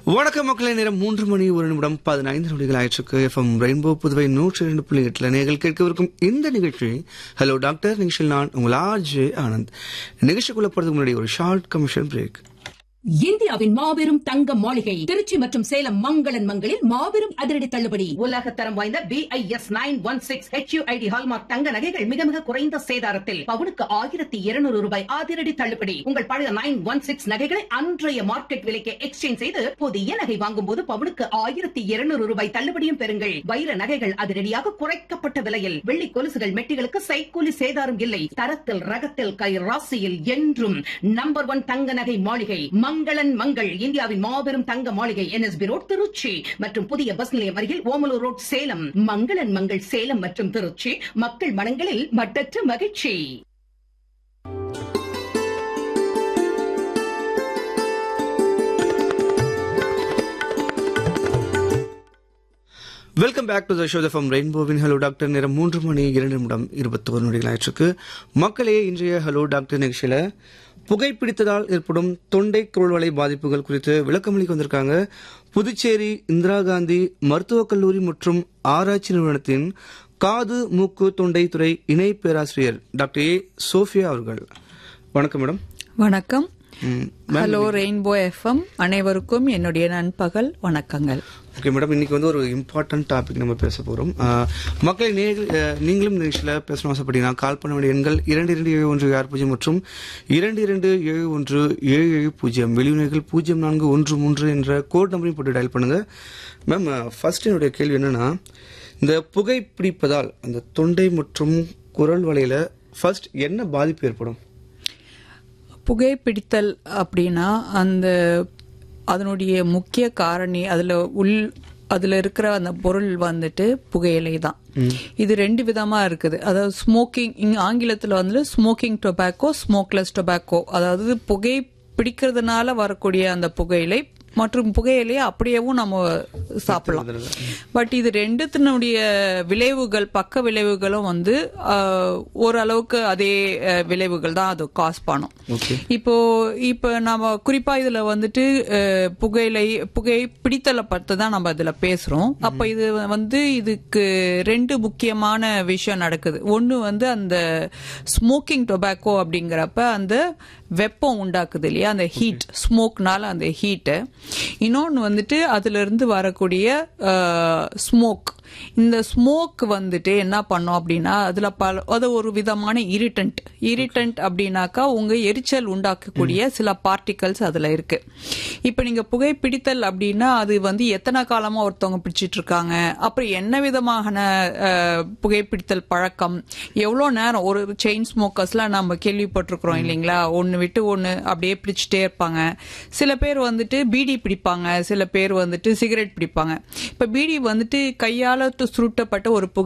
வணக்கம் மக்களே நேரம் மூன்று மணி ஒரு நிமிடம் பதினைந்து நொடிகள் ஆயிற்றுக்கு எஃப்எம் ரெயின்போ புதுவை நூற்றி இரண்டு புள்ளி எட்டுல நீங்கள் கேட்கவிருக்கும் இந்த நிகழ்ச்சி ஹலோ டாக்டர் நிகழ்ச்சியில் நான் உங்கள் ஆர்ஜே ஆனந்த் நிகழ்ச்சிக்குள்ள போறதுக்கு முன்னாடி ஒரு ஷார்ட் கமிஷன் பிரேக் இந்தியாவின் மாபெரும் தங்க மாளிகை திருச்சி மற்றும் சேலம் மங்களன் மங்களில் மாபெரும் அதிரடி தள்ளுபடி உலக தரம் வாய்ந்த B I S nine one six HUID hallmark தங்க நகைகள் மிக மிக குறைந்த சேதாரத்தில் பவுனுக்கு ஆயிரத்தி இருநூறு ரூபாய் அதிரடி தள்ளுபடி உங்கள் பழைய நைன் ஒன் சிக்ஸ் நகைகளை அன்றைய மார்க்கெட் விலைக்கு எக்ஸ்சேஞ்ச் செய்து புதிய நகை வாங்கும் போது பவுனுக்கு ஆயிரத்தி இருநூறு ரூபாய் தள்ளுபடியும் பெறுங்கள் வைர நகைகள் அதிரடியாக குறைக்கப்பட்ட விலையில் வெள்ளி கொலுசுகள் மெட்டிகளுக்கு சைக்கூலி சேதாரம் இல்லை தரத்தில் ரகத்தில் கை ராசியில் என்றும் நம்பர் ஒன் தங்க நகை மாளிகை மங்களன் மங்கள் இந்தியாவின் மாபெரும் தங்க மாளிகை என்எஸ்பி ரோட் திருச்சி மற்றும் புதிய பஸ் நிலையம் அருகில் ஓமலூர் ரோட் சேலம் மங்களன் மங்கள் சேலம் மற்றும் திருச்சி மக்கள் மனங்களில் மட்டற்ற மகிழ்ச்சி welcome back to the show from ரெயின்போவின் ஹலோ டாக்டர் நேரம் மூன்று மணி இரண்டு நிமிடம் இருபத்தி ஒரு நொடிகள் ஆயிற்றுக்கு மக்களே இன்றைய ஹலோ டாக்டர் நிகழ்ச்சியில புகைப்பிடித்ததால் ஏற்படும் தொண்டை குரல்வலை பாதிப்புகள் குறித்து விளக்கமளிக்க வந்திருக்காங்க புதுச்சேரி இந்திரா காந்தி மருத்துவக் கல்லூரி மற்றும் ஆராய்ச்சி நிறுவனத்தின் காது மூக்கு தொண்டை துறை இணை பேராசிரியர் டாக்டர் ஏ சோஃபியா அவர்கள் வணக்கம் மேடம் வணக்கம் ம், ஹலோ ரெயின்போ எஃப்எம் அனைவருக்கும் என்னுடைய நண்பகல் வணக்கங்கள் ஓகே மேடம் இன்னைக்கு வந்து ஒரு இம்பார்ட்டன்ட் டாபிக் நம்ம பேச போகிறோம் மக்களை நேர்கள் அஹ், நீங்களும் இந்த நிகழ்ச்சியில் பேசணும் ஆசைப்பட்டீங்கன்னா கால் பண்ண வேண்டிய எண்கள் இரண்டு இரண்டு ஏழு ஒன்று ஆறு பூஜ்ஜியம் மற்றும் இரண்டு இரண்டு ஏழு ஒன்று ஏழு ஏழு பூஜ்ஜியம் வெளியுணர்கள் பூஜ்ஜியம் நான்கு ஒன்று மூன்று என்ற கோட் நம்பரையும் போட்டு டயல் பண்ணுங்க மேம் ஃபர்ஸ்ட் என்னுடைய கேள்வி என்னன்னா இந்த புகைப்பிடிப்பதால் அந்த தொண்டை மற்றும் குரல் வலையில ஃபர்ஸ்ட் என்ன பாதிப்பு ஏற்படும் புகைப்பிடித்தல் அப்படின்னா அந்த அதனுடைய முக்கிய காரணி அதுல உள் அதுல இருக்கிற அந்த பொருள் வந்துட்டு புகையிலை தான் இது ரெண்டு விதமா இருக்குது அதாவது ஸ்மோக்கிங் இங்க ஆங்கிலத்துல வந்து ஸ்மோக்கிங் டொபாக்கோ ஸ்மோக்லெஸ் டொபாக்கோ அதாவது புகை பிடிக்கிறதுனால வரக்கூடிய அந்த புகையிலை மற்றும் புகையிலையை அப்படியேவும் நம்ம சாப்பிடலாம் பட் இது ரெண்டுத்தினுடைய விளைவுகள் பக்க விளைவுகளும் வந்து ஆஹ், ஓரளவுக்கு அதே அஹ், விளைவுகள் தான் அது காஸ் பண்ணும் ஓகே இப்போ இப்போ நம்ம குறிப்பா இதுல வந்துட்டு அஹ், புகையிலை புகை பிடித்தலை பத்தி தான் நம்ம இதுல பேசுறோம் அப்ப இது வந்து இதுக்கு ரெண்டு முக்கியமான விஷயம் நடக்குது ஒன்னு வந்து அந்த ஸ்மோக்கிங் டொபாக்கோ அப்படிங்கிறப்ப அந்த வெப்பம் உண்டாக்குது இல்லையா அந்த ஹீட் ஸ்மோக்னால அந்த ஹீட்டு இன்னொன்னு வந்துட்டு அதுல இருந்து வரக்கூடிய ஸ்மோக் இந்த ஸ்மோக் வந்துட்டு என்ன பண்ணோம் அப்படின்னா அதுல பல அது ஒரு விதமான இரிட்டன்ட் இரிட்டன்ட் அப்படின்னாக்கா உங்க எரிச்சல் உண்டாக்கக்கூடிய சில பார்ட்டிகல்ஸ் அதுல இருக்கு இப்ப நீங்க புகைப்பிடித்தல் அப்படின்னா அது வந்து எத்தனை காலமா ஒருத்தவங்க பிடிச்சிட்டு இருக்காங்க அப்புறம் என்ன விதமான அஹ், புகைப்பிடித்தல் பழக்கம் எவ்வளவு நேரம் ஒரு செயின் ஸ்மோக்கர்ஸ்லாம் நம்ம கேள்விப்பட்டிருக்கிறோம் இல்லைங்களா ஒன்னு விட்டு ஒன்னு அப்படியே பிடிச்சிட்டே இருப்பாங்க சில பேர் வந்துட்டு பீடி பிடிப்பாங்க சில பேர் வந்துட்டு சிகரெட் பிடிப்பாங்க இப்ப பீடி வந்துட்டு கையால சுருட்டப்பட்ட ஒரு புகை